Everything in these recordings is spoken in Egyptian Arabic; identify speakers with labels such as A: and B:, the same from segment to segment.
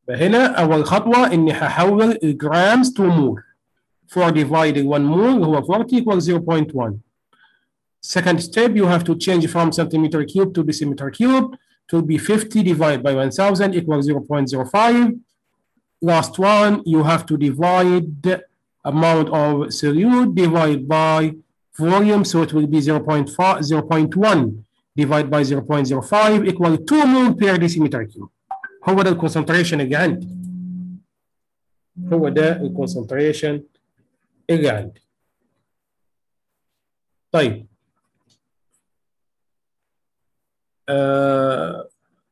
A: فهنا اول خطوه اني هحول الجرامز تو مول 4 divided 1 mole هو 40 equals 0.1 second step you have to change from centimeter cube to decimeter cube to be 50 divided by 1000 equals 0.05 last one you have to divide the amount of solute divided by volume so it will be 0.5 0.1 divided by 0.05 equal 2 mole per decimeter cube هو ده الكونسنتريشن اللي عندي هو ده الكونسنتريشن اللي عندي طيب آه...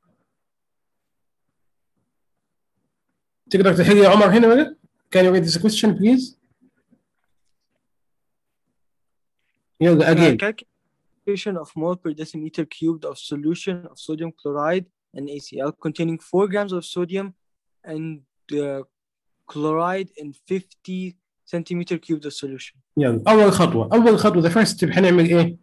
A: تقدر تحل يا عمر هنا بقى Can you read this question please يلا again
B: calculation of mole per decimeter cubed of solution of sodium chloride and ACl containing 4 grams of sodium and uh, chloride in 50 centimeter cubed of solution.
A: يلا اول خطوه اول خطوه the first step هنعمل ايه؟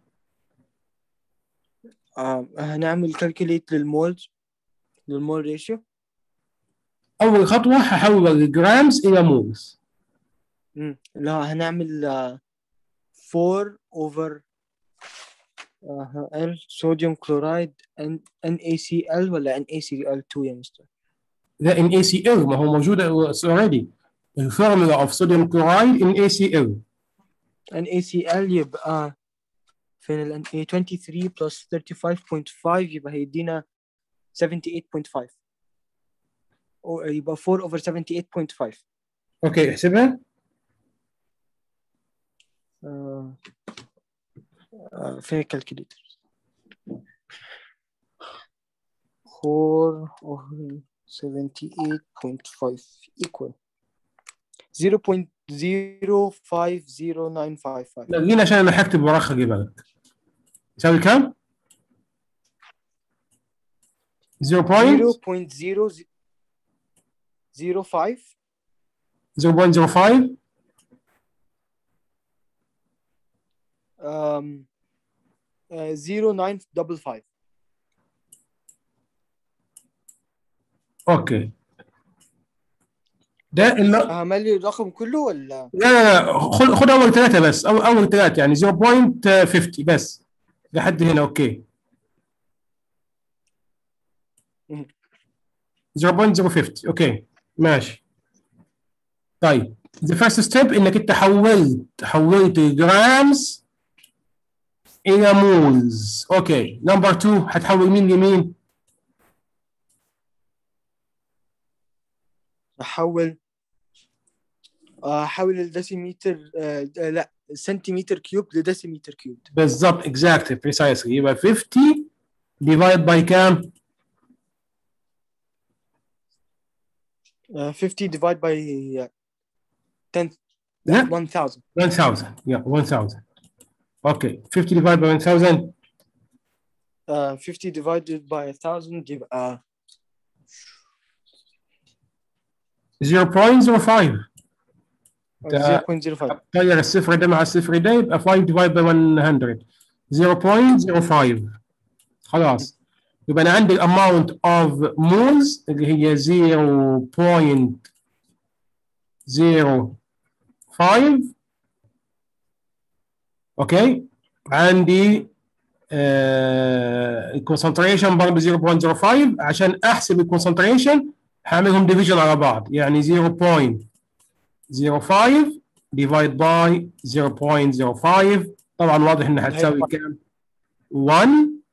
B: آه هنعمل calculate للمولز للمول ريشيو
A: اول خطوه هحول الجرامز الى مولز
B: لا هنعمل آه 4 over آه L sodium chloride N NaCl ولا NaCl2 يا مستر؟
A: ده NaCl ما هو موجود already الفورمولا of sodium chloride NaCl
B: NaCl يبقى فين ال Na 23 plus 35.5 يبقى هيدينا 78.5 أو يبقى 4 over 78.5
A: اوكي احسبها
B: آه آه فين الكالكوليتر 4 over 78.5 equal 0.050955
A: لقينا عشان انا هكتب وراك خلي بالك يساوي كام؟ 0.
B: 0.005
A: 0.05
B: um, uh, 0955
A: اوكي ده اللي
B: اعمل لي الرقم كله ولا
A: لا لا لا خد خد اول ثلاثه بس أو اول ثلاثه يعني 0.50 بس لحد هنا اوكي
B: مم.
A: 0.050 اوكي ماشي طيب the first step انك انت حولت حولت الجرامز الى مولز اوكي نمبر 2 هتحول مين لمين؟
B: احول احول الديسيمتر آه آه، لا سنتيمتر كيوب لديسيمتر كيوب
A: بالظبط exactly precisely يبقى 50 divided by كام؟
B: 50 divide by uh, 10
A: لا
B: 1000
A: 1000 yeah 1000 اوكي 50 divided by 1000
B: uh, 50 divided by 1000 يبقى
A: 0.05 ده-
B: 0.05
A: طير الصفر ده مع الصفر ده يبقى 5 divided by 100 0.05 خلاص يبقى انا عندي الاماونت اوف مولز اللي هي 0.05 اوكي عندي الكونسنتريشن برضه 0.05 عشان احسب الكونسنتريشن هعملهم ديفيجن على بعض يعني 0.05 divide by 0.05 طبعا واضح انها هتساوي كام 1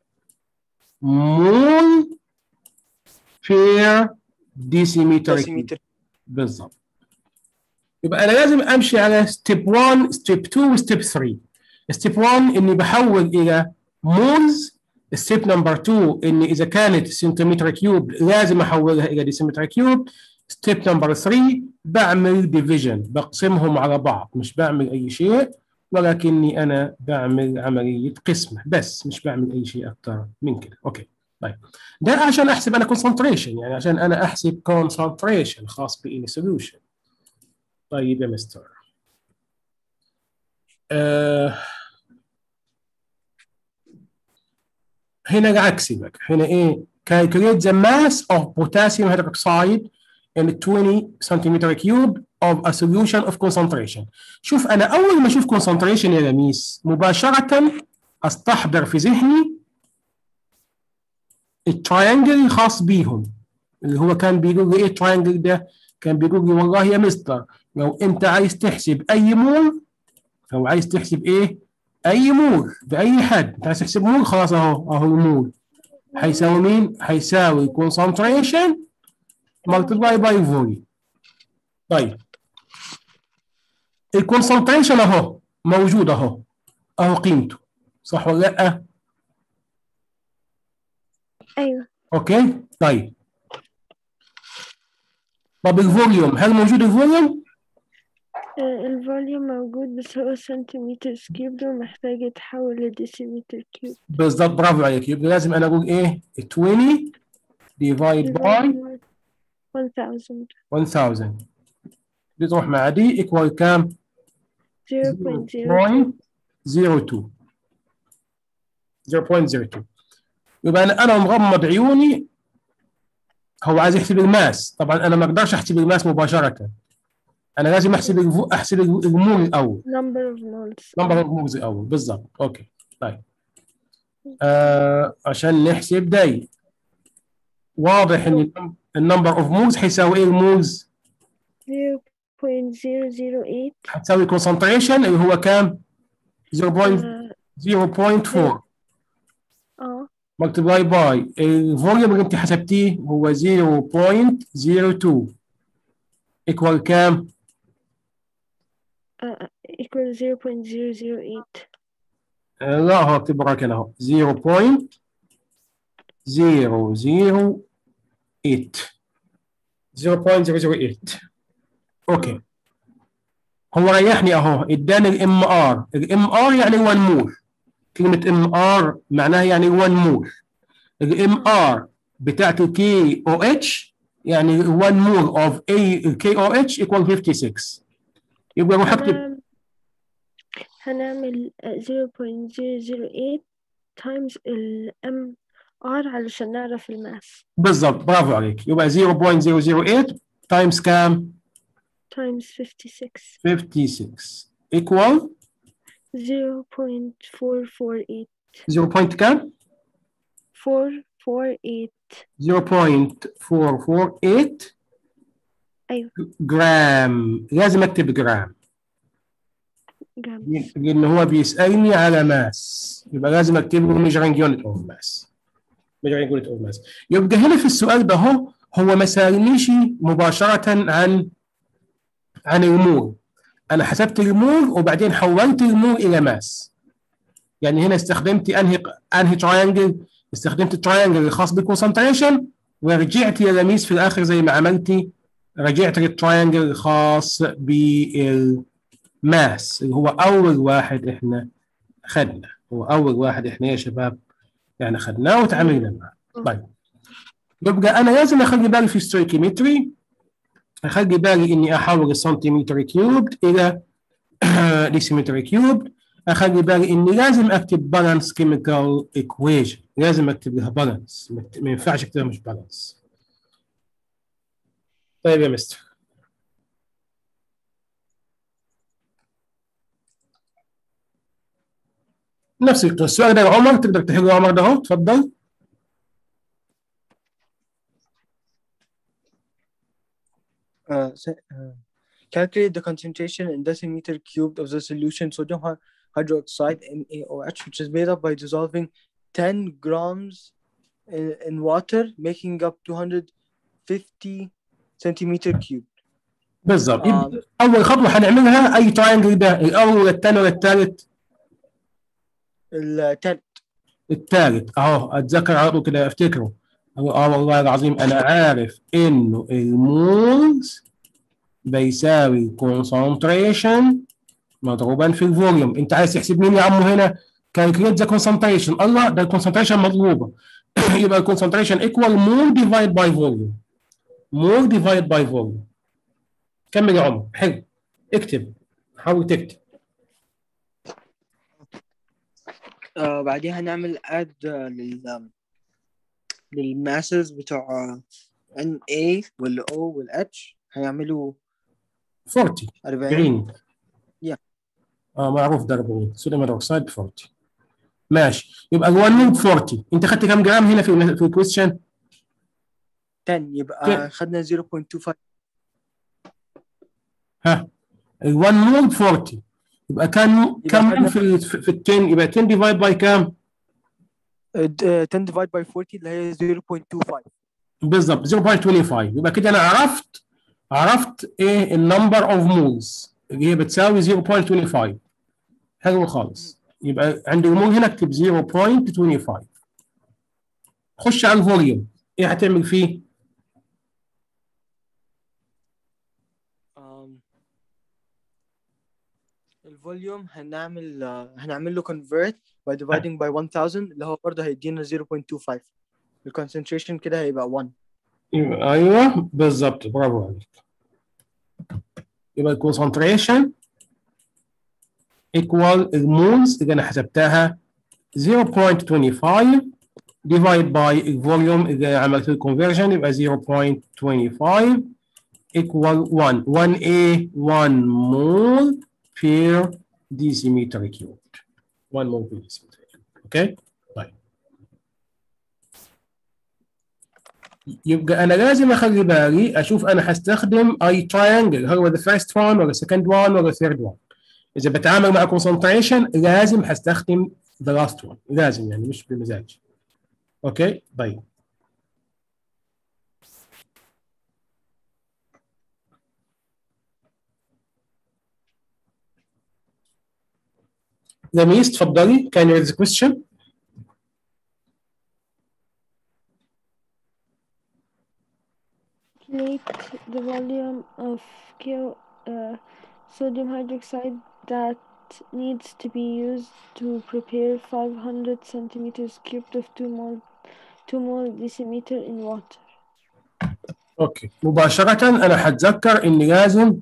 A: مول per decimeter
B: ديسيمتر
A: بالضبط يبقى انا لازم امشي على ستيب 1 ستيب 2 وستيب 3 ستيب 1 اني بحول الى مولز ستيب نمبر 2 اني اذا كانت سنتيمتر كيوب لازم احولها الى ديسيمتر كيوب ستيب نمبر 3 بعمل ديفيجن بقسمهم على بعض مش بعمل اي شيء ولكني انا بعمل عمليه قسمه بس مش بعمل اي شيء اكثر من كده اوكي طيب ده عشان احسب انا كونسنتريشن يعني عشان انا احسب كونسنتريشن خاص بإني سوليوشن طيب يا مستر آه هنا عكسي بقى هنا ايه calculate the mass of potassium hydroxide in 20 centimeter cube of a solution of concentration شوف انا اول ما اشوف concentration يا لميس مباشره استحضر في ذهني التراينجل الخاص بيهم اللي هو كان بيقول لي ايه التراينجل ده كان بيقول لي والله يا مستر لو انت عايز تحسب اي مول او عايز تحسب ايه اي مول باي حد انت عايز تحسب مول خلاص اهو اهو المول هيساوي مين هيساوي concentration multiply by volume طيب الكونسنتريشن اهو موجود اهو اهو قيمته صح ولا لا
C: أيوة
A: اوكي طيب طب الفوليوم هل موجود الفوليوم
C: آه، الفوليوم موجود بس هو سنتيمتر كيوب ومحتاج يتحول لديسيمتر كيوب
A: بالظبط برافو عليك يبقى لازم انا اقول ايه 20 divide by
C: 1000
A: 1000 دي تروح مع دي equal كام
C: 0.0
A: 0.02 0.02 يبقى انا انا مغمض عيوني هو عايز يحسب الماس طبعا انا ما اقدرش احسب الماس مباشره انا لازم احسب الفو- احسب المول الاول
C: number of moles
A: نمبر اوف موفز الاول بالظبط اوكي طيب آه عشان نحسب داي واضح ان النمبر اوف موفز حيساوي ايه الموفز
C: 0.008
A: حتساوي كونسنتريشن اللي هو كام 0.0.4
C: آه آه
A: multiply by الفوليوم اللي انت حسبتيه هو 0.02 equal كام
C: آه، equal 0.008
A: آه، لا هو اكتب وراك هنا اهو 0.008 0.008 اوكي هو ريحني اهو اداني الام ار الام ار يعني 1 مول كلمه ام ار معناها يعني 1 مول الام ار بتاعت الكي او اتش يعني 1 مول اوف اي الكي او اتش ايكوال 56 يبقى اروح اكتب
C: هنعمل هنعمل آه، 0.008 times ال MR علشان نعرف الماس
A: بالضبط برافو عليك يبقى 0.008 تايمز كام
C: times 56
A: 56 equal
C: 0.448
A: 0. point كام
C: 448
A: 0.448
C: أيوة
A: جرام لازم اكتب جرام
C: جرام
A: لان هو بيسالني على ماس يبقى لازم اكتب له measuring unit of mass measuring unit of mass يبقى هنا في السؤال ده هو هو ما سالنيش مباشره عن عن المول انا حسبت المول وبعدين حولت المول الى ماس يعني هنا استخدمت انهي انهي تراينجل استخدمت التراينجل الخاص بالكونسنتريشن ورجعت يا لميس في الاخر زي ما عملتي رجعت للتراينجل الخاص بالماس اللي هو اول واحد احنا خدنا هو اول واحد احنا يا شباب يعني خدناه وتعاملنا معه طيب يبقى انا لازم اخلي بالي في الستويكيمتري اخلي بالي اني احول السنتيمتر كيوب الى ديسيمتر كيوب اخلي بالي اني لازم اكتب بالانس كيميكال ايكويشن لازم اكتب لها بالانس ما ينفعش اكتبها مش بالانس طيب يا مستر نفس السؤال ده يا عمر تقدر تحله يا عمر ده اهو تفضل
B: Uh, se- uh, calculate the concentration in decimeter cubed of the solution sodium hy- hydroxide NaOH, which is made up by dissolving 10 grams in, in water, making up 250 centimeter cubed.
A: بالظبط
B: آه.
A: يبقى اول خطوه هنعملها اي تراينجل ده الاول ولا الثاني ولا الثالث
B: التالت
A: الثالث اهو اتذكر على طول كده افتكره هو اه والله العظيم انا عارف انه المولز بيساوي كونسنتريشن مضروبا في الفوليوم انت عايز تحسب مين يا عمو هنا كالكوليت ذا كونسنتريشن الله ده الكونسنتريشن مطلوبه يبقى الكونسنتريشن ايكوال مول ديفايد باي فوليوم مول ديفايد باي فوليوم كمل يا عمر حلو اكتب حاول تكتب
B: آه بعدين هنعمل اد لل للماسز بتوع ان اي والاو والاتش هيعملوا
A: 40
B: 40
A: 40
B: Yeah.
A: اه معروف ده 40 صوديوم هيدروكسيد ب 40 ماشي يبقى ال 1 مول ب 40 انت خدت كام جرام هنا في في الكويستشن
B: 10 يبقى خدنا 0.25
A: ها ال 1 مول ب 40 يبقى كان كم
B: خدنا-
A: في ال في ال 10 يبقى 10 ديفايد باي كام؟
B: آه، 10 ديفايد باي 40 اللي هي 0.25
A: بالظبط 0.25 يبقى كده انا عرفت عرفت ايه النمبر اوف مولز اللي هي بتساوي 0.25 حلو خالص يبقى عند المول هنا اكتب 0.25 خش على الفوليوم ايه هتعمل فيه؟
B: um, الفوليوم هنعمل آه، هنعمل له convert by dividing by 1000 اللي هو برضه هيدينا 0.25 الكونسنتريشن كده هيبقى 1
A: يبقى ايوه بالظبط برافو عليك يبقى الكونسنتريشن equal المولز اللي انا حسبتها 0.25 divide by الفوليوم اللي عملت الكونفرجن يبقى 0.25 equal 1 1A 1 mole per decimeter cubed 1 mole per decimeter cubed اوكي طيب يبقى انا لازم اخلي بالي اشوف انا هستخدم اي تراينجل هل هو ذا فيرست وان ولا سكند وان ولا ثيرد وان اذا بتعامل مع كونسنتريشن لازم هستخدم ذا لاست وان لازم يعني مش بمزاج اوكي طيب لميس تفضلي can you read the question
C: Calculate the volume of K- uh, sodium hydroxide that needs to be used to prepare 500 centimeters cubed of 2 mole 2 mole decimeter in water.
A: اوكي مباشرة انا هتذكر اني لازم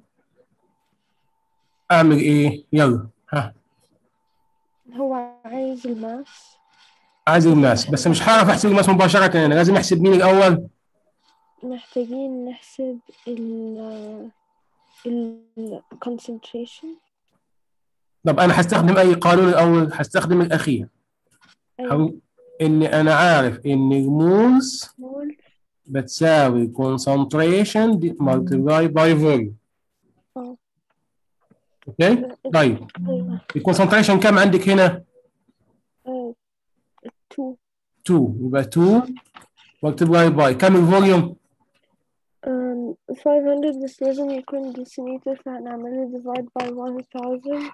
A: اعمل ايه يلا ها
C: هو عايز الماس
A: عايز الماس بس مش هعرف احسب الماس مباشرة انا لازم احسب مين الاول
C: محتاجين نحسب ال ال concentration
A: طب انا هستخدم اي قانون الاول هستخدم الاخير
C: أيوة
A: او اني انا عارف ان المولز
C: مول
A: بتساوي concentration multiply by volume
C: اه
A: اوكي طيب
C: أيوة
A: الكونسنتريشن كم عندك هنا
C: آه، two
A: 2 يبقى 2 multiply by كم الفوليوم
C: um, 500 بس لازم يكون decimeter فهنعمله divide by 1000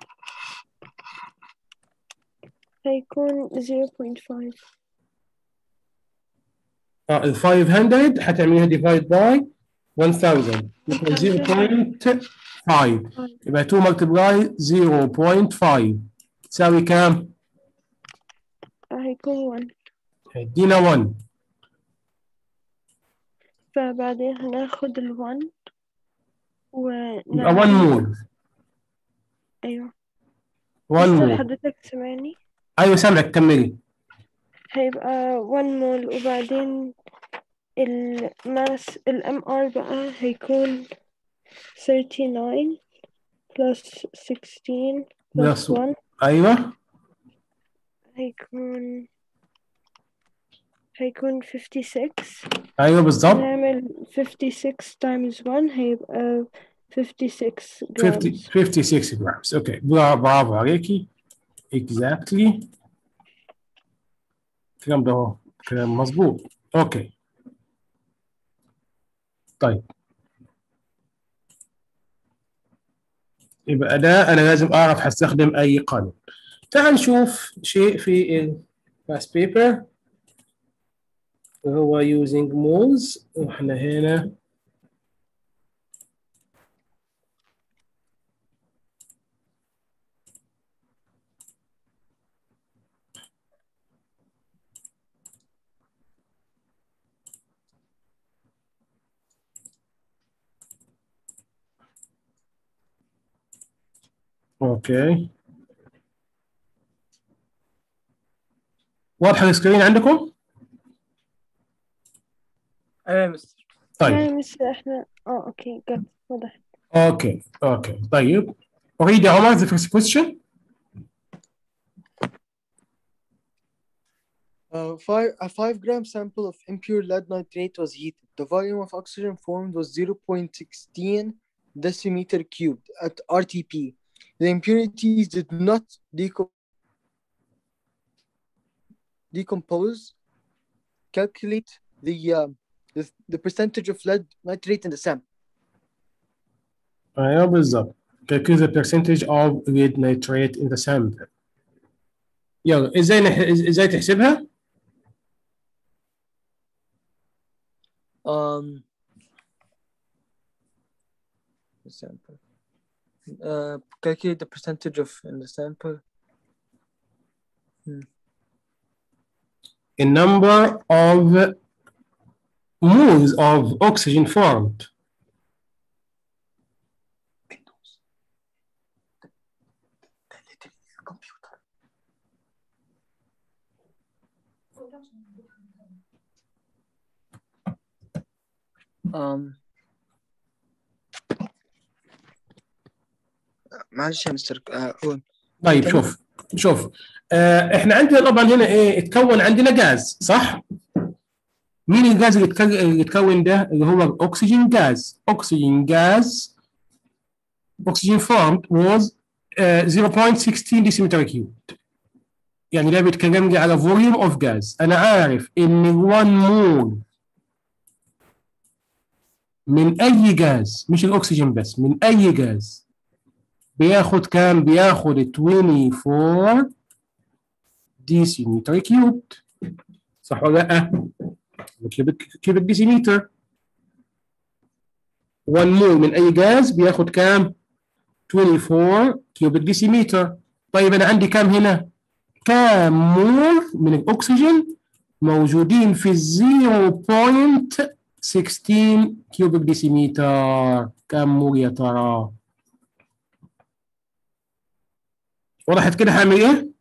C: هيكون 0.5
A: اه ال 500 هتعمليها divide by 1000 يكون 0.5 يبقى 2 multiply 0.5 تساوي كام؟
C: هيكون 1
A: هيدينا 1
C: فبعدين هناخد ال 1
A: يبقى 1 مول
C: أيوة
A: 1
C: لسه
A: مول
C: حضرتك سامعني
A: ايوه سامعك كملي
C: هيبقى 1 مول وبعدين الماس ال MR بقى هيكون 39 plus 16 plus
A: Plus
C: 1
A: ايوه
C: هيكون هيكون 56
A: ايوه بالظبط
C: نعمل 56 times 1 هيبقى 56
A: 50
C: grams
A: 56 grams اوكي برا- برافو عليكي exactly الكلام ده هو كلام مظبوط اوكي طيب يبقى ده انا لازم اعرف هستخدم اي قانون تعال نشوف شيء في الفاست بيبر وهو using moles واحنا هنا اوكي واضح السكرين عندكم؟
B: ايوه يا مستر
A: طيب
C: يعني مستر احنا اه اوكي جت واضح
A: اوكي اوكي طيب اريد يا عمر the first question
B: Uh, five, a 5 gram sample of impure lead nitrate was heated. The volume of oxygen formed was 0.16 decimeter cubed at RTP. The impurities did not deco- decompose. Calculate the, uh, the the percentage of lead nitrate in the sample.
A: ايوه بالظبط calculate the percentage of lead nitrate in the sample يلا ازاي نح... ازاي تحسبها؟
B: Um, the sample. Uh, calculate the percentage of in the sample.
A: a number of moles of oxygen formed
B: Um, معلش يا مستر آه، هون
A: طيب شوف شوف آه احنا عندنا طبعا هنا ايه اتكون عندنا غاز صح؟ مين الغاز اللي يتك- اللي يتكون ده اللي هو الاكسجين غاز اكسجين غاز oxygen formed was uh, 0.16 decimeter cubed يعني ده بيتكلم لي على volume of gas انا عارف ان 1 مول من اي غاز مش الاكسجين بس من اي غاز بياخد كام بياخد 24 ديسيمتر كيوب صح ولا لا كيوبك كيوبك ديسيمتر 1 مول من اي غاز بياخد كام 24 كيوبك ديسيمتر طيب انا عندي كام هنا كام مول من الاكسجين موجودين في 0.16 كيوبك ديسيمتر كام مول يا ترى وضحت كده هعمل ايه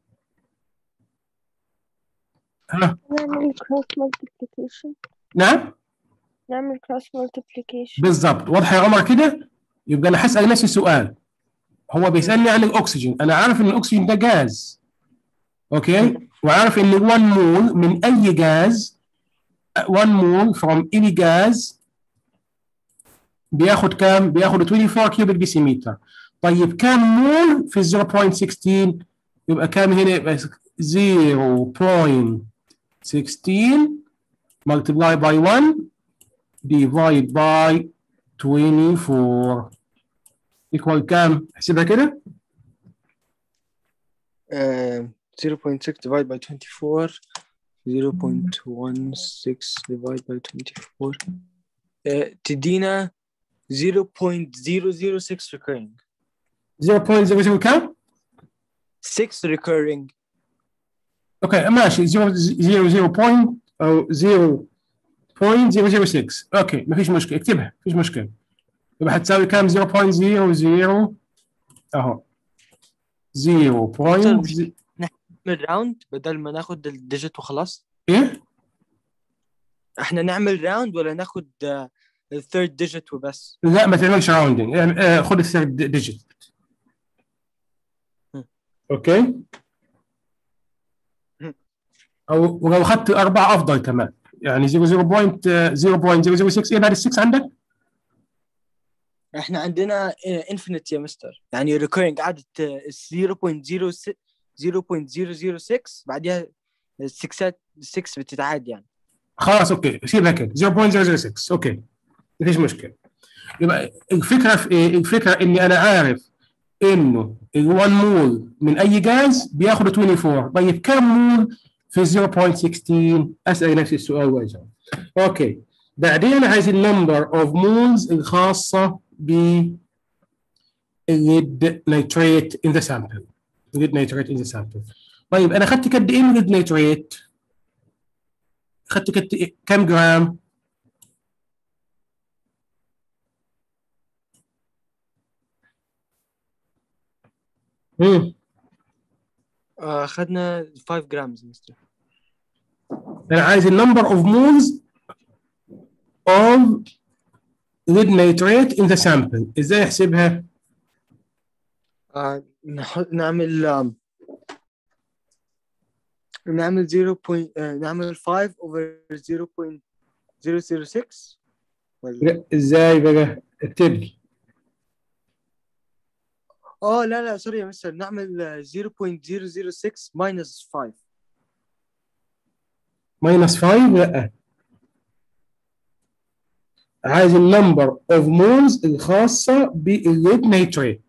A: ها
C: نعمل cross multiplication
A: نعم
C: نعمل cross multiplication
A: بالظبط واضحه يا عمر كده يبقى انا هسال نفسي سؤال هو بيسالني عن الاكسجين انا عارف ان الاكسجين ده غاز اوكي وعارف ان 1 مول من اي غاز 1 مول from any gas بياخد كام بياخد 24 كيوبيك ديسيمتر طيب كام مول في 0.16 يبقى كام هنا يبقى 0.16 multiply by 1 divide by 24 equal كام احسبها كده
B: uh, 0.6 divided by 24 0.16 divided by 24 uh, تدينا 0.006 recurring
A: 0.00 كام
B: 6 recurring
A: اوكي ماشي 0 0 point او 0.006 اوكي ما فيش مشكله اكتبها ما فيش مشكله يبقى هتساوي كام 0.00 اهو 0.
B: نعمل راوند بدل ما ناخد الديجيت وخلاص
A: ايه
B: احنا نعمل راوند ولا ناخد الثيرد ديجيت وبس
A: لا ما تعملش راوندنج يعني خد الثيرد ديجيت
B: م.
A: اوكي
B: م.
A: او ولو اخذت اربعه افضل كمان يعني 0.0.006 ايه بعد السكس عندك؟
B: احنا عندنا انفينيت يا مستر يعني ريكورينج قعدت 0.06 0.006 بعدها السكسات 6 بتتعاد يعني
A: خلاص اوكي سيبها كده 0.006 اوكي ما فيش مشكله يبقى الفكره في ايه؟ الفكره اني انا عارف انه ال 1 مول من اي غاز بياخد 24 طيب كم مول في 0.16 اسال نفسي السؤال واجاوب اوكي بعدين عايز النمبر اوف مولز الخاصه ب الليد نيتريت ان ذا سامبل الليد نيتريت ان ذا سامبل طيب انا اخذت قد ايه من الليد نيتريت؟ اخذت قد إيه؟ كم جرام؟ امم
B: آه، اخذنا 5 جرامز مستر
A: انا عايز النمبر اوف مولز of lead nitrate in the sample ازاي احسبها؟
B: آه نح- نعمل آم، نعمل 0. point- آه، نعمل 5 over 0.006 ولا
A: لا ازاي بقى؟ اكتب لي
B: اه لا لا سوري يا مستر نعمل آه، 0.006 minus 5
A: ماينس 5 لا عايز النمبر اوف مولز الخاصه بالليد نيتريت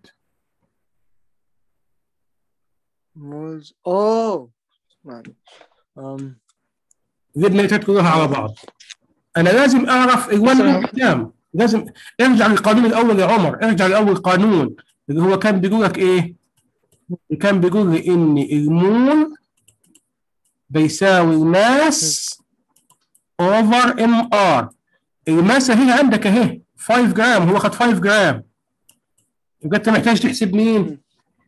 B: moles اوه معلش. um,
A: الليد نيتريت كلها على بعض انا لازم اعرف ال1 مول كام لازم ارجع للقانون الاول يا عمر ارجع لاول قانون اللي هو كان بيقول لك ايه؟ كان بيقول لي ان المول بيساوي ماس اوفر ام ار الماس اهي عندك اهي 5 جرام هو خد 5 جرام يبقى انت محتاج تحسب مين؟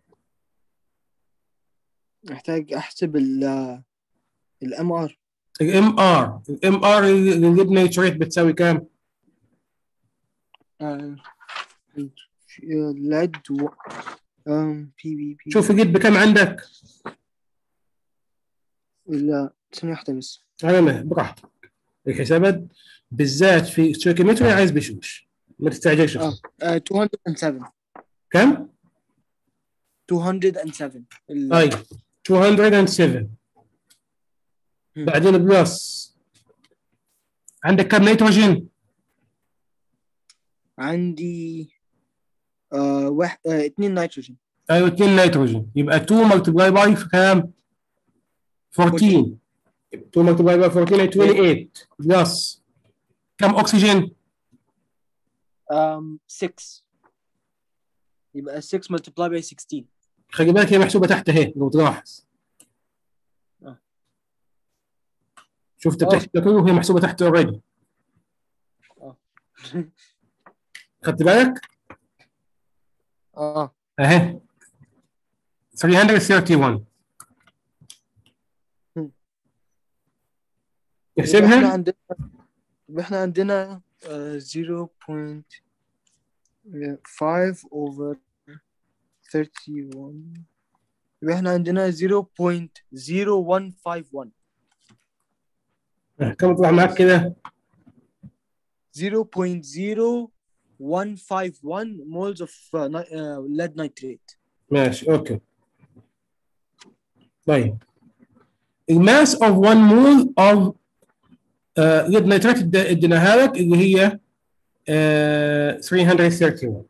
B: محتاج احسب ال الام ار
A: الام ار الام ار الليد نيتريت بتساوي كام؟
B: ليد و ام بي بي بي
A: شوف الليد بكام عندك؟
B: لا ثانية واحدة بس
A: على مهل براحتك الحسابات بالذات في ستوكيومتري عايز بشوش ما تستعجلش
B: اه آه، 207
A: كم؟
B: 207 ال-
A: اي 207
B: مم.
A: بعدين بلس عندك كم نيتروجين؟
B: عندي آه واحد آه اتنين نيتروجين
A: ايوه 2 نيتروجين يبقى 2 ملتبلاي باي في كام؟ 14 2 ملتبلاي باي 14 هي 28 بلس كم اكسجين؟
B: um 6 يبقى 6 multiply by 16
A: خلي بالك هي محسوبه تحت اهي لو تلاحظ
B: آه.
A: شفت
B: آه.
A: بتحسب ده كله وهي محسوبه تحت اوريدي
B: اه
A: خدت بالك؟
B: اه
A: اهي 331
B: مم. يبقى احنا
A: احسبها
B: عندنا يبقى احنا عندنا آه 0.5 over 31 يبقى احنا عندنا 0.0151
A: كم طلع معاك كده؟
B: 0.0151 moles of uh, ni- uh, lead nitrate
A: ماشي اوكي طيب الماس اوف 1 مول اوف ليد نيتريت اديناها لك اللي هي آه، 331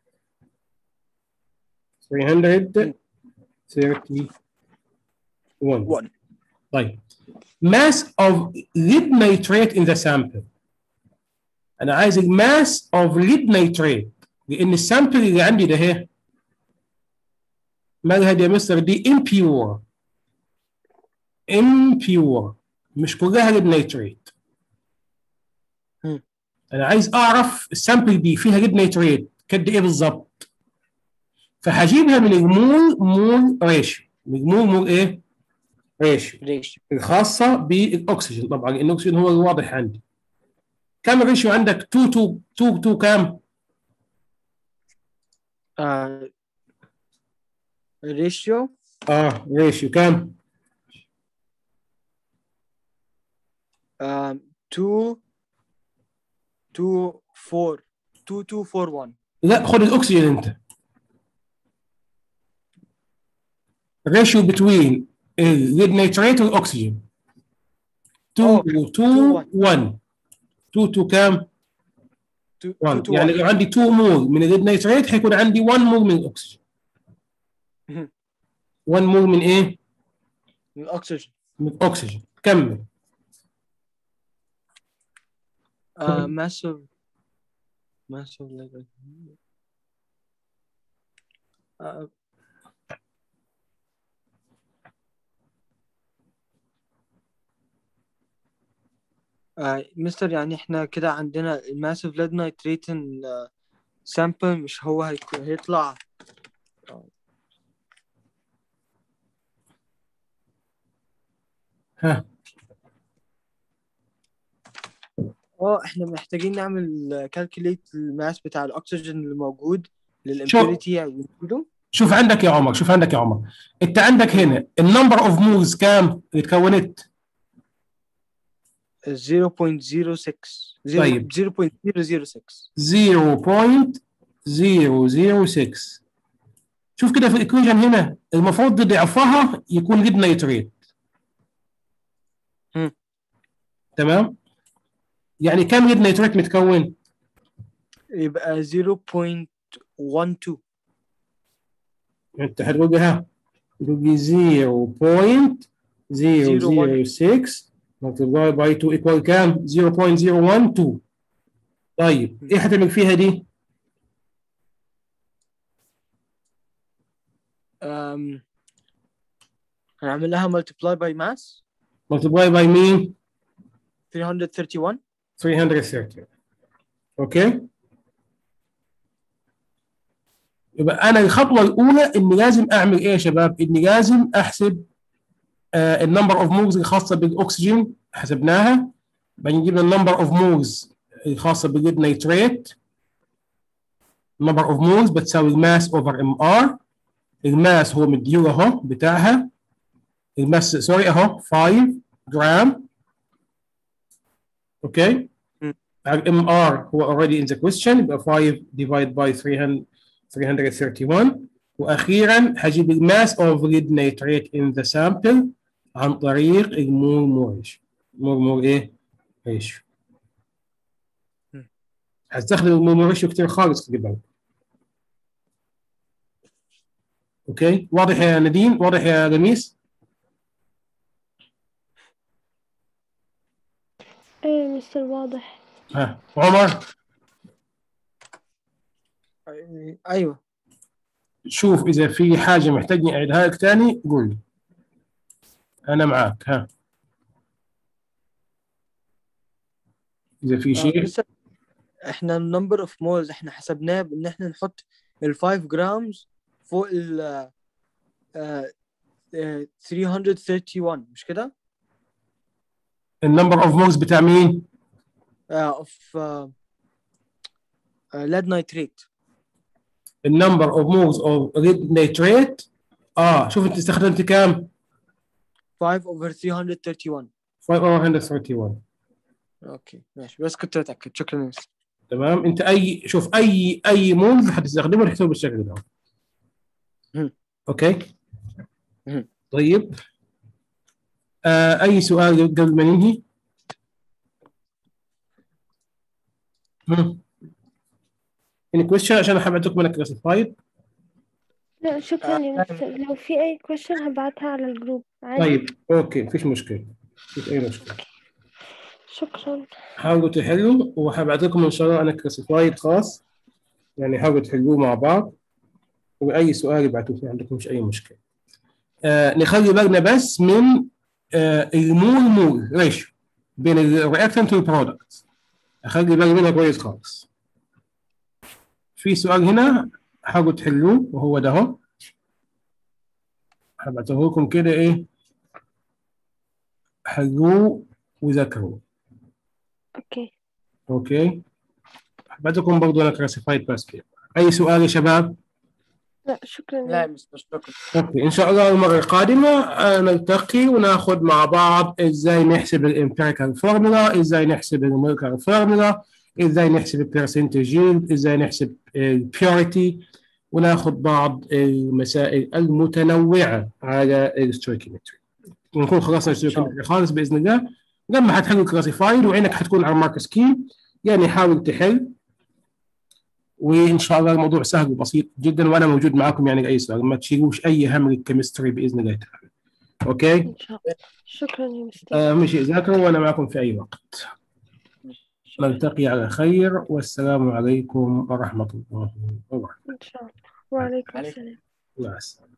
A: 331
B: 1
A: طيب mass of lead nitrate in the sample انا عايز الماس of lead nitrate لان السامبل اللي عندي ده اهي مالها دي يا مستر دي impure impure مش كلها lead nitrate
B: مم.
A: انا عايز اعرف السامبل دي فيها lead nitrate قد ايه بالظبط فهجيبها من المول مول ريشيو من المول مول ايه ريشيو
B: ريش
A: الخاصة بالأكسجين طبعا لأن الأكسجين هو الواضح عندي كم الريشيو عندك 2 2 2 2 كام؟
B: uh, ratio
A: اه ريشيو كام؟
B: um, 2 2 4 2 2 4 1
A: لا خد الأكسجين أنت الريشيو بتوين الليد نيتريت والأكسجين 2
B: Oh,
A: 2 1 2 2 كام؟
B: 2
A: 1
B: 2
A: يعني لو عندي 2 مول من الليد نيتريت حيكون عندي 1 مول من الأكسجين
B: مهم.
A: 1 مول من إيه؟
B: الأكسجين
A: من الأكسجين كمل
B: uh, massive massive level uh, آه مستر يعني احنا كده عندنا الماسيف ليد نايتريتن سامبل مش هو هيكون هيطلع
A: ها
B: اه احنا محتاجين نعمل كالكوليت الماس بتاع الاكسجين اللي موجود للامبيوريتي وجوده
A: شوف عندك يا عمر شوف عندك يا عمر انت عندك هنا النمبر اوف مولز كام اللي اتكونت
B: 0.06
A: طيب.
B: 0.006
A: 0.006 شوف كده في الايكويشن هنا المفروض ضعفها يكون ليد نيتريت
B: مم.
A: تمام يعني كم ليد نيتريت متكون
B: يبقى 0.12
A: انت هتقول لي ها تقول لي 0.006 multiply by 2 equal كام 0.012 طيب ايه هتعمل فيها دي
B: um, هنعمل لها multiply by mass
A: multiply by مين
B: 331
A: 330 اوكي يبقى انا الخطوه الاولى اني لازم اعمل ايه يا شباب اني لازم احسب النمبر اوف موفز الخاصه بالاكسجين حسبناها بعدين جبنا النمبر اوف موفز الخاصه بالليد نيتريت نمبر اوف موفز بتساوي الماس اوفر ام ار الماس هو مديول اهو بتاعها الماس سوري اهو 5 جرام اوكي
B: م.
A: الام ار هو already in the question يبقى 5 divided by 300 331 واخيرا هجيب الماس اوف ليد نيتريت in the sample عن طريق المور مور ريشيو مور مور ايه ريشيو
B: م.
A: هستخدم المور مور ريشيو كتير خالص خلي بالك اوكي واضح يا نادين واضح يا لميس
C: ايه مستر واضح
A: ها عمر
B: ايوه
A: شوف اذا في حاجه محتاجني اعيدها لك تاني قول لي انا معاك ها اذا في
B: آه،
A: شيء
B: لسه احنا النمبر اوف مولز احنا حسبناه بان احنا نحط ال 5 جرامز فوق ال آه، آه، 331 مش كده؟
A: النمبر اوف مولز بتاع مين
B: اوف ليد نايتريت
A: النمبر اوف مولز اوف ريد نيتريت اه شوف انت استخدمت كام
B: 5 اوفر 331
A: 531
B: اوكي ماشي بس كنت اتاكد شكرا يا مستر
A: تمام انت اي شوف اي اي مولز حتستخدمه تحسبه بالشكل ده
B: مم.
A: اوكي
B: مم.
A: طيب آه اي سؤال قبل ما ننهي مم. any question عشان احب اعطيكم انا كلاسيفايد
C: لا شكرا يا
B: آه،
C: مستر لو في أي question هبعتها على الجروب عادي
A: طيب اوكي مفيش مشكله مفيش اي مشكله
C: شكرا
A: حاولوا تحلوا وهبعطيكم ان شاء الله انا كلاسيفايد خاص يعني حاولوا تحلوه مع بعض واي سؤال ابعتوه ما عندكمش اي مشكله آه نخلي بالنا بس من آه المول مول ريشيو بين الرياكتنت والبرودكت اخلي بالي منها كويس خالص في سؤال هنا حاولوا تحلوه وهو ده اهو هبعته لكم كده ايه حلوه وذاكروه
C: أوكي
A: اوكي بعدكم برضو انا كلاسيفايد بس كده اي سؤال يا شباب
C: لا شكرا
B: لا يا
C: يا
B: مستر شكرا
A: اوكي ان شاء الله المره القادمه آه، نلتقي وناخذ مع بعض ازاي نحسب الامبيريكال فورمولا ازاي نحسب المولكر فورمولا ازاي نحسب البرسنتج ازاي نحسب البيوريتي وناخذ بعض المسائل المتنوعه على الستويكيومتري ونكون خلصنا الستويكيومتري خالص باذن الله لما حتحل كلاسيفايد وعينك حتكون على المارك سكيم يعني حاول تحل وان شاء الله الموضوع سهل وبسيط جدا وانا موجود معاكم يعني اي سؤال ما تشيلوش اي هم للكيمستري باذن الله تعالى اوكي
C: إن شاء الله شكرا يا مستر
A: آه مشي ذاكروا وانا معكم في اي وقت نلتقي على خير والسلام عليكم ورحمه الله وبركاته
C: إن شاء الله وعليكم
B: عليكم.
C: السلام
A: مع السلامه